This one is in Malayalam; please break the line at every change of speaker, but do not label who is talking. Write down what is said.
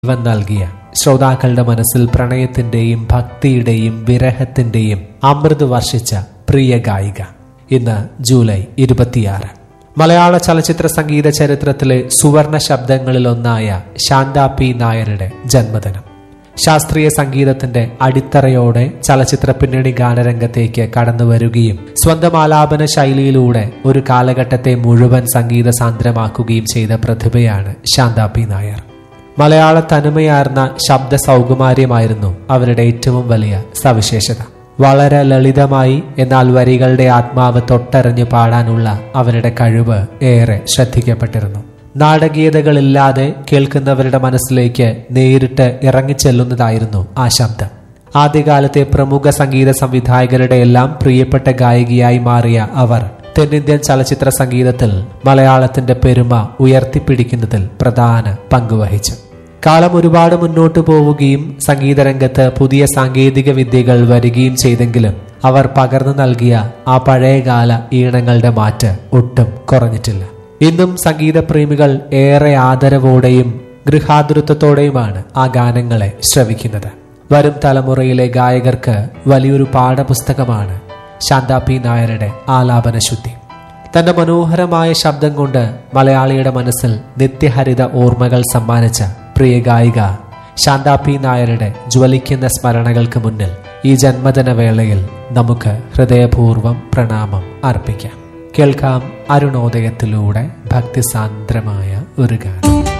ജീവൻ നൽകിയ ശ്രോതാക്കളുടെ മനസ്സിൽ പ്രണയത്തിന്റെയും ഭക്തിയുടെയും വിരഹത്തിന്റെയും അമൃത് വർഷിച്ച പ്രിയ ഗായിക ഇന്ന് ജൂലൈ ഇരുപത്തിയാറ് മലയാള ചലച്ചിത്ര സംഗീത ചരിത്രത്തിലെ സുവർണ ശബ്ദങ്ങളിലൊന്നായ ശാന്ത പി നായരുടെ ജന്മദിനം ശാസ്ത്രീയ സംഗീതത്തിന്റെ അടിത്തറയോടെ ചലച്ചിത്ര പിന്നണി ഗാനരംഗത്തേക്ക് കടന്നു വരികയും സ്വന്തം ആലാപന ശൈലിയിലൂടെ ഒരു കാലഘട്ടത്തെ മുഴുവൻ സംഗീത സാന്ദ്രമാക്കുകയും ചെയ്ത പ്രതിഭയാണ് ശാന്ത പി നായർ മലയാള തനിമയാർന്ന ശബ്ദ സൗകുമാര്യമായിരുന്നു അവരുടെ ഏറ്റവും വലിയ സവിശേഷത വളരെ ലളിതമായി എന്നാൽ വരികളുടെ ആത്മാവ് തൊട്ടറിഞ്ഞു പാടാനുള്ള അവരുടെ കഴിവ് ഏറെ ശ്രദ്ധിക്കപ്പെട്ടിരുന്നു നാടകീയതകളില്ലാതെ കേൾക്കുന്നവരുടെ മനസ്സിലേക്ക് നേരിട്ട് ഇറങ്ങിച്ചെല്ലുന്നതായിരുന്നു ആ ശബ്ദം ആദ്യകാലത്തെ പ്രമുഖ സംഗീത സംവിധായകരുടെ എല്ലാം പ്രിയപ്പെട്ട ഗായികയായി മാറിയ അവർ തെന്നിന്ത്യൻ ചലച്ചിത്ര സംഗീതത്തിൽ മലയാളത്തിന്റെ പെരുമ ഉയർത്തിപ്പിടിക്കുന്നതിൽ പ്രധാന പങ്കുവഹിച്ചു കാലം ഒരുപാട് മുന്നോട്ടു പോവുകയും സംഗീതരംഗത്ത് പുതിയ സാങ്കേതിക വിദ്യകൾ വരികയും ചെയ്തെങ്കിലും അവർ പകർന്നു നൽകിയ ആ പഴയകാല ഈണങ്ങളുടെ മാറ്റ് ഒട്ടും കുറഞ്ഞിട്ടില്ല ഇന്നും സംഗീത പ്രേമികൾ ഏറെ ആദരവോടെയും ഗൃഹാതുരത്വത്തോടെയുമാണ് ആ ഗാനങ്ങളെ ശ്രവിക്കുന്നത് വരും തലമുറയിലെ ഗായകർക്ക് വലിയൊരു പാഠപുസ്തകമാണ് ശാന്ത പി നായരുടെ ആലാപന ശുദ്ധി തന്റെ മനോഹരമായ ശബ്ദം കൊണ്ട് മലയാളിയുടെ മനസ്സിൽ നിത്യഹരിത ഓർമ്മകൾ സമ്മാനിച്ച പ്രിയ ഗായിക ശാന്ത പി നായരുടെ ജ്വലിക്കുന്ന സ്മരണകൾക്ക് മുന്നിൽ ഈ ജന്മദിന വേളയിൽ നമുക്ക് ഹൃദയപൂർവ്വം പ്രണാമം അർപ്പിക്കാം കേൾക്കാം അരുണോദയത്തിലൂടെ ഭക്തിസാന്ദ്രമായ ഒരു ഗാനം